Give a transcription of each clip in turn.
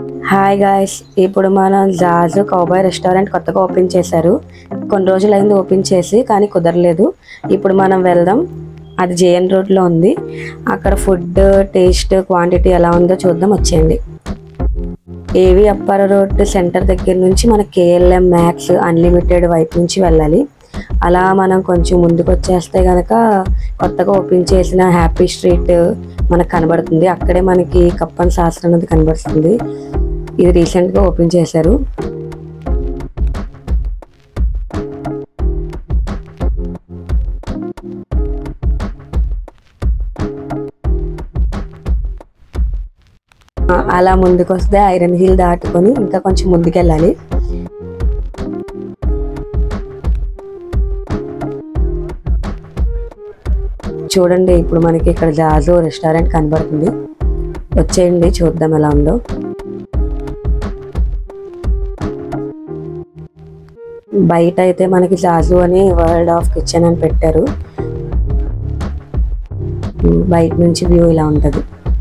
hi guys ఇప్పుడు మనం Jaju cowboy restaurant కొత్తగా ఓపెన్ చేశారు కొన్ని రోజులు అయింది ఓపెన్ చేసి కానీ కుదరలేదు ఇప్పుడు మనం వెళ్దాం అది జేఎన్ రోడ్లో ఉంది అక్కడ ఫుడ్ టేస్ట్ క్వాంటిటీ ఎలా ఉందో చూద్దాం వచ్చేయండి ఏవి అప్పార రోడ్ సెంటర్ దగ్గర నుంచి మన కేఎల్ఎం మ్యాక్స్ అన్లిమిటెడ్ వైపు నుంచి వెళ్ళాలి అలా మనం కొంచెం ముందుకు వచ్చేస్తే గనక కొత్తగా ఓపెన్ చేసిన హ్యాపీ స్ట్రీట్ మనకు కనబడుతుంది అక్కడే మనకి కప్పన్ శాస్త్రం అనేది కనబడుతుంది ఇది రీసెంట్గా ఓపెన్ చేశారు ఆ, అలా ముందుకు వస్తే ఐరన్ హిల్ దాటుకొని ఇంకా కొంచెం ముందుకెళ్ళాలి చూడండి ఇప్పుడు మనకి ఇక్కడ జాజు రెస్టారెంట్ కనబడుతుంది వచ్చేయండి చూద్దాం ఎలా ఉందో బయట అయితే మనకి జాజు అని వరల్డ్ ఆఫ్ కిచెన్ అని పెట్టారు ఉమ్, బయట నుంచి వ్యూ ఇలా ఉంటుంది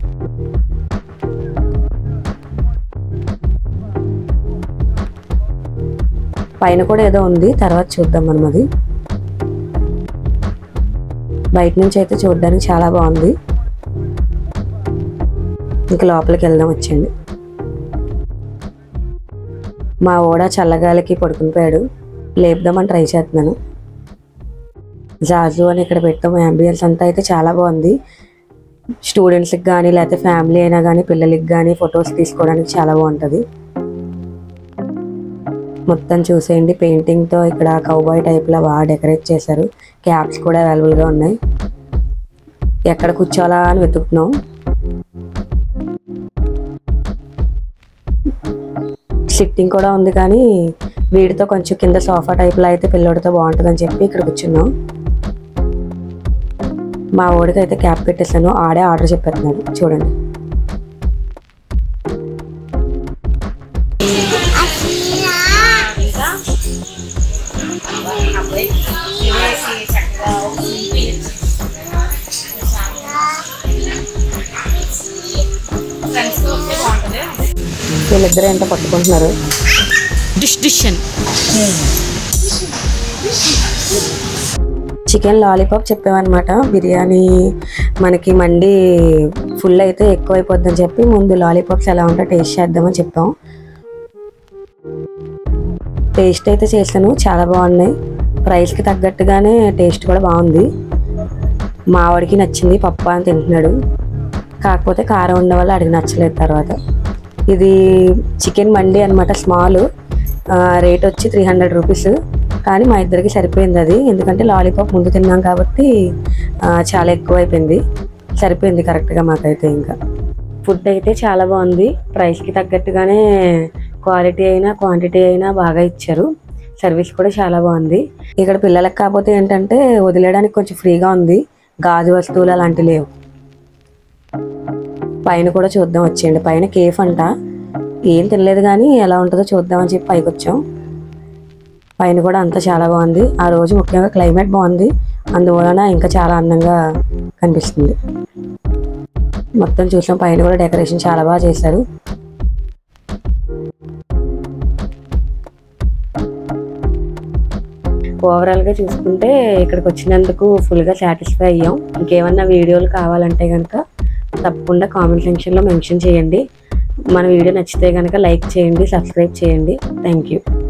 పైన కూడా ఏదో ఉంది తర్వాత చూద్దాం మనం అది బయట నుంచి అయితే చూడడానికి చాలా బాగుంది ఇంకా లోపలికి వెళ్దాం వచ్చండి మా ఓడ చల్లగాలికి పడుకుని పోయాడు లేపుదామని ట్రై చేస్తున్నాను జాజు అని ఇక్కడ పెట్టాం అంబియన్స్ అంతా అయితే చాలా బాగుంది స్టూడెంట్స్కి కానీ లేకపోతే ఫ్యామిలీ అయినా కానీ పిల్లలకి కానీ ఫొటోస్ తీసుకోవడానికి చాలా బాగుంటుంది మొత్తం చూసేయండి పెయింటింగ్తో ఇక్కడ కౌబాయ్ టైప్లో బాగా డెకరేట్ చేశారు క్యాప్స్ కూడా అవైలబుల్గా ఉన్నాయి ఎక్కడ కూర్చోవాలా అని వెతుకుతున్నాం సిట్టింగ్ కూడా ఉంది కానీ వీడితో కొంచెం కింద సోఫా టైప్లో అయితే పిల్లోడితో బాగుంటుందని చెప్పి ఇక్కడ కూర్చున్నాం మా ఓడికి అయితే క్యాప్ పెట్టేశాను ఆడే ఆర్డర్ చెప్పేస్తున్నాడు చూడండి వీళ్ళిద్దరు ఏంటో పట్టుకుంటున్నారు డిష్ డిష్ అని చికెన్ లాలీపాప్ చెప్పామన్నమాట బిర్యానీ మనకి మండి ఫుల్ అయితే ఎక్కువ అయిపోద్దని చెప్పి ముందు లాలీపాప్స్ ఎలా ఉంటాయో టేస్ట్ చేద్దామని చెప్పాం టేస్ట్ అయితే చేశాను చాలా బాగున్నాయి ప్రైస్కి తగ్గట్టుగానే టేస్ట్ కూడా బాగుంది మా వాడికి నచ్చింది పప్ప అని తింటున్నాడు కాకపోతే కారం ఉండడం వల్ల అడిగి నచ్చలేదు తర్వాత ఇది చికెన్ మండి అనమాట స్మాల్ రేట్ వచ్చి త్రీ హండ్రెడ్ రూపీస్ కానీ మా ఇద్దరికి సరిపోయింది అది ఎందుకంటే లాలీపాప్ ముందు తిన్నాం కాబట్టి ఆ, చాలా ఎక్కువ అయిపోయింది సరిపోయింది కరెక్ట్గా మాకైతే ఇంకా ఫుడ్ అయితే చాలా బాగుంది ప్రైస్కి తగ్గట్టుగానే క్వాలిటీ అయినా క్వాంటిటీ అయినా బాగా ఇచ్చారు సర్వీస్ కూడా చాలా బాగుంది ఇక్కడ పిల్లలకు కాకపోతే ఏంటంటే వదిలేయడానికి కొంచెం ఫ్రీగా ఉంది గాజు వస్తువులు అలాంటివి లేవు పైన కూడా చూద్దాం వచ్చేయండి పైన కేఫ్ అంట ఏం తినలేదు కానీ ఎలా ఉంటుందో చూద్దామని చెప్పి పైకి వచ్చాం పైన కూడా అంతా చాలా బాగుంది ఆ రోజు ముఖ్యంగా క్లైమేట్ బాగుంది అందువలన ఇంకా చాలా అందంగా కనిపిస్తుంది మొత్తం చూసాం పైన కూడా డెకరేషన్ చాలా బాగా చేశారు ఓవరాల్గా చూసుకుంటే ఇక్కడికి వచ్చినందుకు ఫుల్గా సాటిస్ఫై అయ్యాం ఇంకేమన్నా వీడియోలు కావాలంటే కనుక తప్పకుండా కామెంట్ సెక్షన్లో మెన్షన్ చేయండి మన వీడియో నచ్చితే కనుక లైక్ చేయండి సబ్స్క్రైబ్ చేయండి థ్యాంక్ యూ